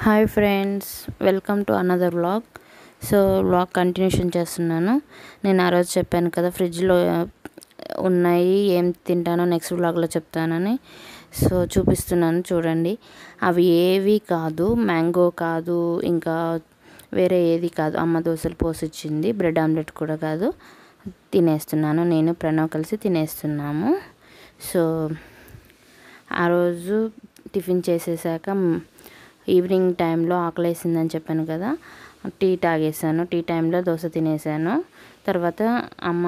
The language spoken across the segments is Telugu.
Hi friends welcome to another vlog so vlog continuation చేస్తున్నాను నేను ఆ రోజు చెప్పాను కదా ఫ్రిడ్జ్లో ఉన్నాయి ఏం తింటానో నెక్స్ట్ వ్లాగ్లో చెప్తానని సో చూపిస్తున్నాను చూడండి అవి ఏవి కాదు మ్యాంగో కాదు ఇంకా వేరే ఏది కాదు అమ్మ దోశలు పోసిచ్చింది బ్రెడ్ ఆమ్లెట్ కూడా కాదు తినేస్తున్నాను నేను ప్రణవ్ కలిసి తినేస్తున్నాము సో ఆ రోజు టిఫిన్ చేసేసాక మ్, ఈవినింగ్ టైంలో ఆకలేసిందని చెప్పాను కదా టీ తాగేసాను టీ టైంలో దోశ తినేసాను తర్వాత అమ్మ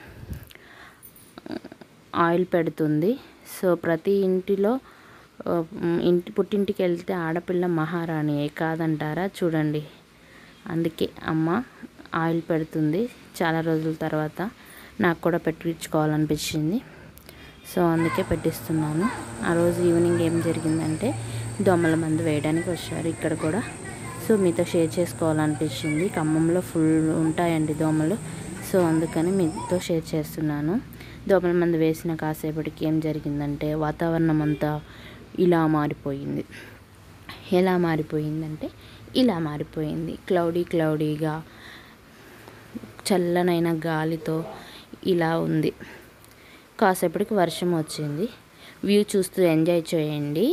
ఆయిల్ పెడుతుంది సో ప్రతి ఇంటిలో ఆ, మ్, ఇంటి పుట్టింటికి వెళ్తే ఆడపిల్ల మహారాణి కాదంటారా చూడండి అందుకే అమ్మ ఆయిల్ పెడుతుంది చాలా రోజుల తర్వాత నాకు కూడా పెట్టించుకోవాలనిపించింది సో అందుకే పెట్టిస్తున్నాను ఆ రోజు ఈవినింగ్ ఏం జరిగిందంటే దోమల మందు వేయడానికి వచ్చారు ఇక్కడ కూడా సో మీతో షేర్ చేసుకోవాలనిపించింది ఖమ్మంలో ఫుల్ ఉంటాయండి దోమలు సో అందుకని మీతో షేర్ చేస్తున్నాను దోమల మందు వేసిన కాసేపటికి ఏం జరిగిందంటే వాతావరణం అంతా ఇలా మారిపోయింది ఎలా మారిపోయిందంటే ఇలా మారిపోయింది క్లౌడీ క్లౌడీగా చల్లనైన గాలితో ఇలా ఉంది కాసేపటికి వర్షం వచ్చింది వ్యూ చూస్తూ ఎంజాయ్ చేయండి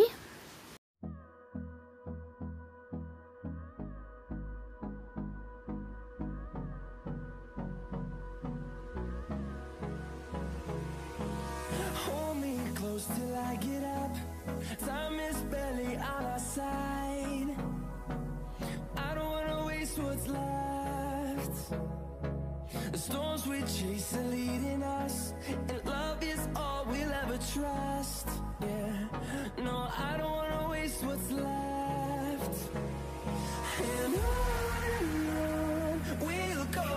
Hold me close till I get up. Time is barely on our side. I don't wanna waste what's left. The storms we chase are leading us, and love is all we'll ever trust. Yeah, no, I don't wanna waste what's left. And on and on we'll go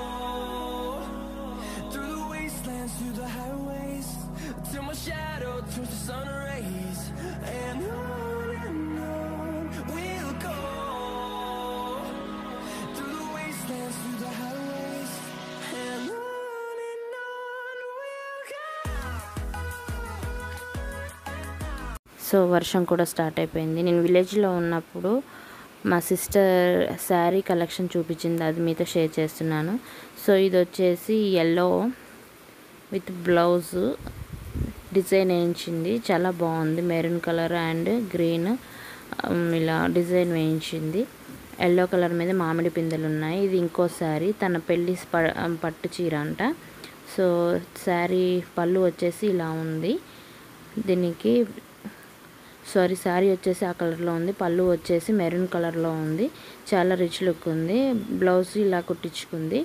through the wastelands, through the highways, till my shadow turns to sun rays. And on and on we'll go through the wastelands, through the highways, and on and on we'll go. So వర్షం కూడా స్టార్ట్ అయిపోయింది నేను విలేజ్లో ఉన్నప్పుడు మా సిస్టర్ శారీ కలెక్షన్ చూపించింది అది మీతో షేర్ చేస్తున్నాను సో ఇది వచ్చేసి ఎల్లో విత్ బ్లౌజ్ డిజైన్ వేయించింది చాలా బాగుంది మెరూన్ కలర్ అండ్ గ్రీన్ ఇలా డిజైన్ వేయించింది ఎల్లో కలర్ మీద మామిడి పిందెలు ఉన్నాయి ఇది ఇంకో శారీ తన పెళ్ళి ప- పట్టు చీర అంట సో శారీ పళ్ళు వచ్చేసి ఇలా ఉంది దీనికి సారీ శారీ వచ్చేసి ఆ కలర్లో ఉంది పళ్ళు వచ్చేసి మెరూన్ కలర్లో ఉంది చాలా రిచ్ లుక్ ఉంది బ్లౌజ్ ఇలా కుట్టించుకుంది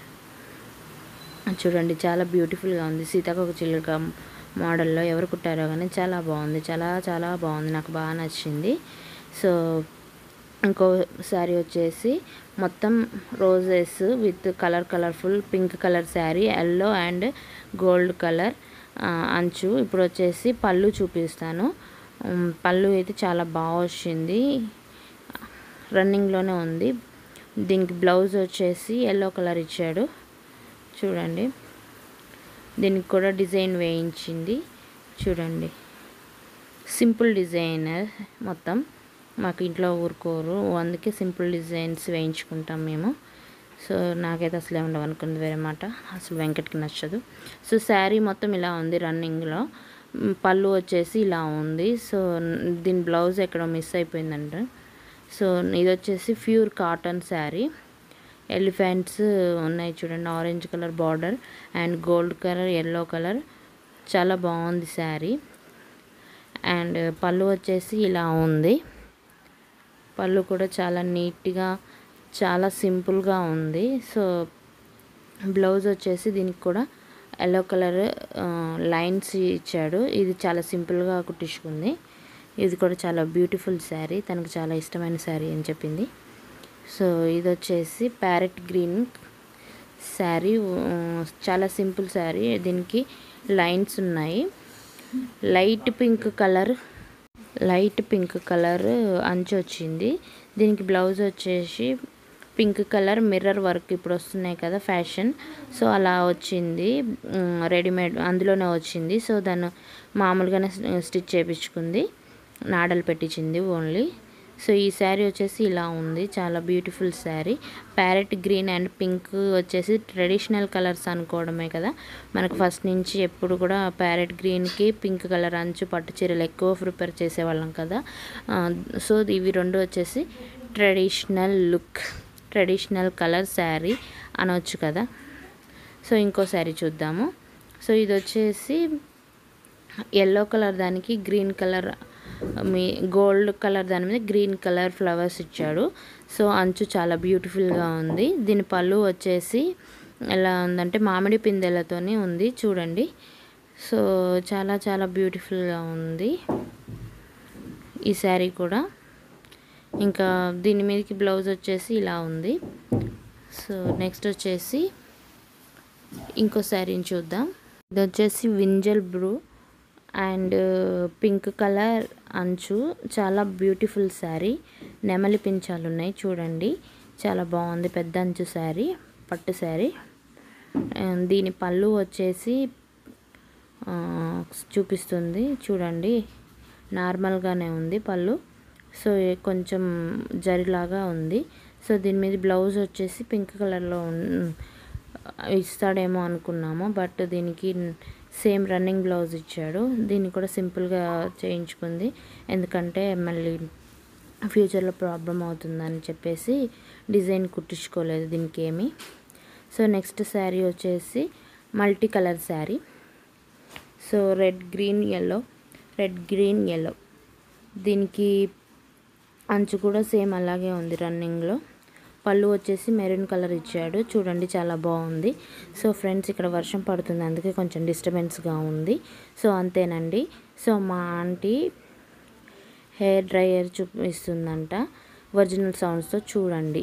చూడండి చాలా బ్యూటిఫుల్గా ఉంది సీతాకోక చిలుక మోడల్లో ఎవరు కుట్టారో కానీ చాలా బాగుంది చాలా చాలా బాగుంది నాకు బాగా నచ్చింది సో ఇంకో శారీ వచ్చేసి మొత్తం roses with colour colourful pink colour sari yellow and gold colour అంచు ఇప్పుడు వచ్చేసి పళ్ళు చూపిస్తాను ఉమ్, పళ్ళు అయితే చాలా బాగా వచ్చింది రన్నింగ్లోనే ఉంది దీనికి బ్లౌజ్ వచ్చేసి ఎల్లో కలర్ ఇచ్చాడు చూడండి దీనికి కూడా డిజైన్ వేయించింది చూడండి సింపుల్ డిజైనర్ మొత్తం మాకు ఇంట్లో ఊరుకోరు అందుకే సింపుల్ డిజైన్స్ వేయించుకుంటాం మేము సో నాకైతే అసలు ఉండవు అనుకుంది వేరే మాట అసలు వెంకట్కి నచ్చదు సో శారీ మొత్తం ఇలా ఉంది రన్నింగ్లో మ్, పళ్ళు వచ్చేసి ఇలా ఉంది సో న్- దీని బ్లౌజ్ ఎక్కడో మిస్ అయిపోయిందంట సో ఇది వచ్చేసి ప్యూర్ కాటన్ శారీ ఎలిఫెంట్స్ ఉన్నాయి చూడండి orange colour border and gold colour yellow colour చాలా బాగుంది శారీ అండ్ పళ్ళు వచ్చేసి ఇలా ఉంది పళ్ళు కూడా చాలా నీట్గా చాలా సింపుల్గా ఉంది సో బ్లౌజ్ వచ్చేసి దీనికి కూడా ఎల్లో కలర్ లైన్స్ ఇచ్చాడు ఇది చాలా సింపుల్గా కుట్టించుకుంది ఇది కూడా చాలా బ్యూటిఫుల్ శారీ తనకు చాలా ఇష్టమైన శారీ అని చెప్పింది సో ఇది వచ్చేసి ప్యారెట్ గ్రీన్ శారీ ఉ, చాలా సింపుల్ శారీ దీనికి లైన్స్ ఉన్నాయి light pink colour light pink colour అంచు వచ్చింది దీనికి బ్లౌజ్ వచ్చేసి పింక్ కలర్ మిర్రర్ వర్క్ ఇప్పుడు వస్తున్నాయి కదా ఫ్యాషన్ సో అలా వచ్చింది ఉమ్, రెడీమేడ్ అందులోనే వచ్చింది సో దాన్ని మామూలుగానే స్టిచ్ చేయించుకుంది నాడలు పెట్టించింది ఓన్లీ సో ఈ శారీ వచ్చేసి ఇలా ఉంది చాలా beautiful sari parrot green and pink వచ్చేసి ట్రెడిషనల్ కలర్స్ అనుకోవడమే కదా మనకు ఫస్ట్ నుంచి ఎప్పుడు కూడా ప్యారెట్ గ్రీన్కి పింక్ కలర్ అంచు పట్టు చీరలు ఎక్కువ ప్రిపేర్ చేసేవాళ్ళం కదా ఆ, సో ఇవి రెండు వచ్చేసి traditional look traditional colour sari అనొచ్చు కదా సో ఇంకో శారీ చూద్దాము సో ఇది వచ్చేసి ఎల్లో కలర్ దానికి గ్రీన్ కలర్ మీ గోల్డ్ కలర్ దాని మీద గ్రీన్ కలర్ ఫ్లవర్స్ ఇచ్చాడు సో అంచు చాలా బ్యూటిఫుల్గా ఉంది దీని పళ్ళు వచ్చేసి ఎలా ఉందంటే మామిడి పిందెలతోనే ఉంది చూడండి సో చాలా చాలా బ్యూటిఫుల్గా ఉంది ఈ శారీ కూడా ఇంకా దీని మీదకి బ్లౌజ్ వచ్చేసి ఇలా ఉంది సో నెక్స్ట్ వచ్చేసి ఇంకో శారీని చూద్దాం ఇది వచ్చేసి వింజల్ బ్లూ అండ్ పింక్ కలర్ అంచు చాలా బ్యూటిఫుల్ శారీ నెమలి పించాలు ఉన్నాయి చూడండి చాలా బాగుంది పెద్ద అంచు శారీ పట్టు శారీ అండ్ దీని పళ్ళు వచ్చేసి ఆ, చూపిస్తుంది చూడండి నార్మల్గానే ఉంది పళ్ళు సో ఏ- కొంచెం జరిలాగా ఉంది సో దీని మీద బ్లౌజ్ వచ్చేసి పింక్ కలర్లో ఉన్- ఇస్తాడేమో అనుకున్నాము బట్ దీనికి సేమ్ రన్నింగ్ బ్లౌజ్ ఇచ్చాడు దీన్ని కూడా సింపుల్గా చేయించుకుంది ఎందుకంటే మళ్ళీ ఫ్యూచర్లో ప్రాబ్లం అవుతుందని చెప్పేసి డిజైన్ కుట్టించుకోలేదు దీనికి ఏమి సో నెక్స్ట్ శారీ వచ్చేసి multi colour sari so red green yellow red green yellow దీనికి అంచు కూడా సేమ్ అలాగే ఉంది రన్నింగ్లో పళ్ళు వచ్చేసి మెరూన్ కలర్ ఇచ్చాడు చూడండి చాలా బాగుంది సో ఫ్రెండ్స్ ఇక్కడ వర్షం పడుతుంది అందుకే కొంచెం డిస్టర్బెన్స్గా ఉంది సో అంతేనండి సో మా ఆంటీ హెయిర్ డ్రైయర్ చూపిస్తుందంట ఒరిజినల్ సౌండ్స్తో చూడండి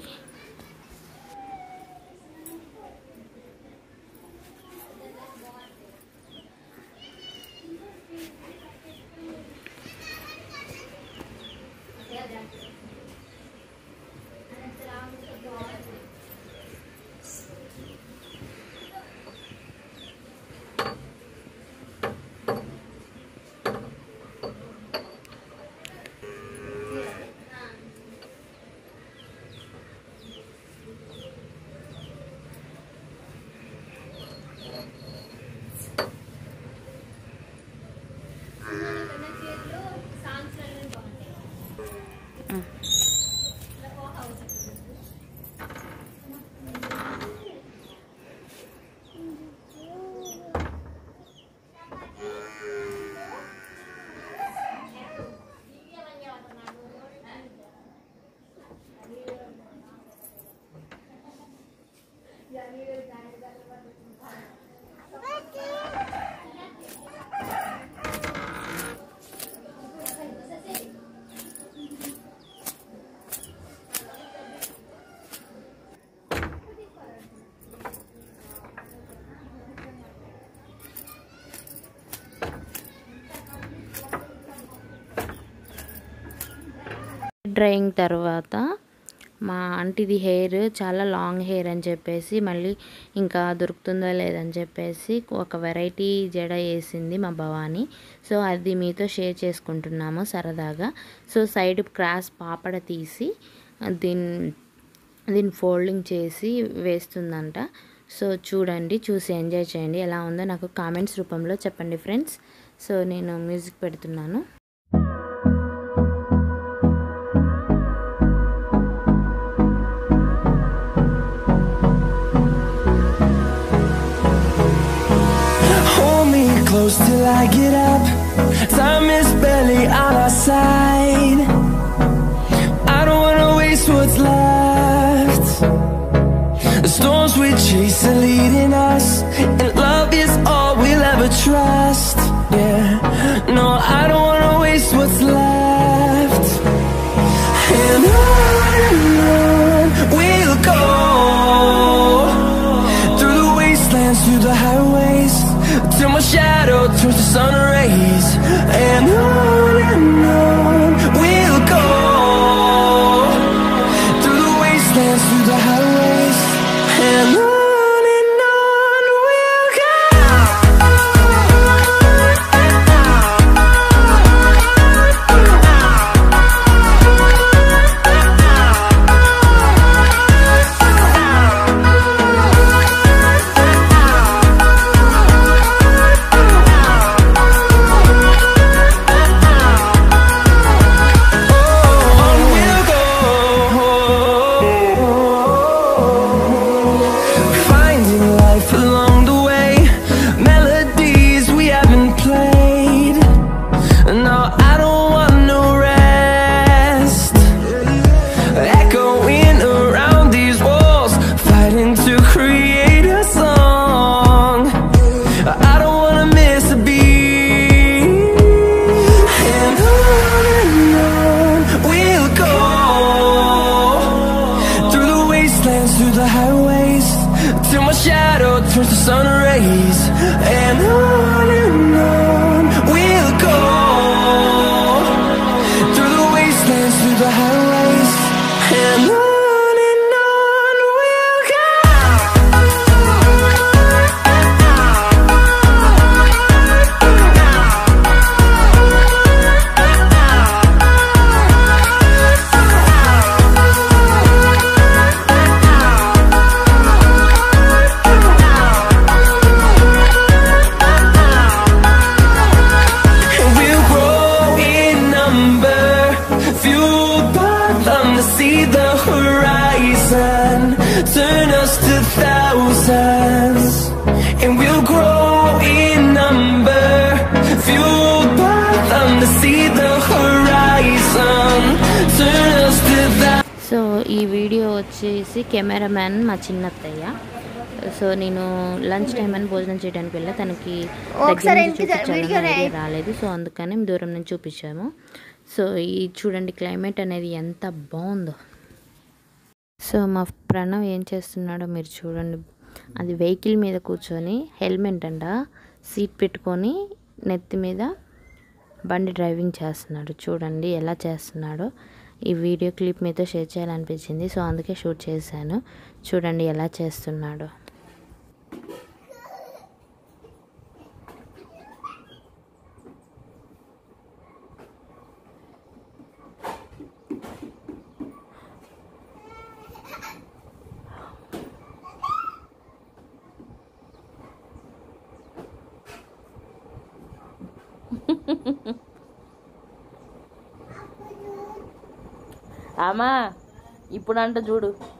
డ్రైయింగ్ తర్వాత మా ఆంటీది హెయిర్ చాలా లాంగ్ హెయిర్ అని చెప్పేసి మళ్ళీ ఇంకా దొరుకుతుందో లేదని చెప్పేసి ఒక వెరైటీ జడ వేసింది మా భవాని సో అది మీతో షేర్ చేసుకుంటున్నాము సరదాగా సో సైడ్ క్రాస్ పాపడ తీసి దీన్ని దీన్ని ఫోల్డింగ్ చేసి వేస్తుందంట సో చూడండి చూసి ఎంజాయ్ చేయండి ఎలా ఉందో నాకు కామెంట్స్ రూపంలో చెప్పండి ఫ్రెండ్స్ సో నేను మ్యూజిక్ పెడుతున్నాను Hold me close till I get up. Time is barely on our side. I don't wanna waste what's left. The storms we chase are leading us, and love is all we'll ever trust. Yeah, no, I don't wanna waste what's left. And on and on we'll go through the wastelands, through the highways, till my shadow turns to sun rays. And on and on we'll go through the wastelands, through the highways, and on and on. turns to sun rays, and on and on we'll go through the wastelands, through the highways, and on and on we'll And we'll grow in number, fueled by them to see the horizon, turn us to thousands. And we'll grow in number, fueled by them to see the horizon, turn us to thousands. So ఈ వీడియో వచ్చేసి కెమెరామ్యాన్ మా చిన్నత్తయ్య సో నేను లంచ్ టైం అని భోజనం చేయడానికి వెళ్ళా తనకి దగ్గర ఒకసారి నుంచి వెనక్కి జ- చూపించాలని వీడియోని ఐడియా రాలేదు సో అందుకని దూరం నుంచి చూపించాము సో ఈ చూడండి క్లైమేట్ అనేది ఎంత బాగుందో సో మా ప్రణవ్ ఏం చేస్తున్నాడో మీరు చూడండి అది వెహికల్ మీద కూర్చొని హెల్మెట్ అంట సీట్ పెట్టుకొని నెత్తి మీద బండి డ్రైవింగ్ చేస్తున్నాడు చూడండి ఎలా చేస్తున్నాడో ఈ వీడియో క్లిప్ మీతో షేర్ చేయాలనిపించింది సో అందుకే షూట్ చేశాను చూడండి ఎలా చేస్తున్నాడో అమ్మా ఇప్పుడు అంట చూడు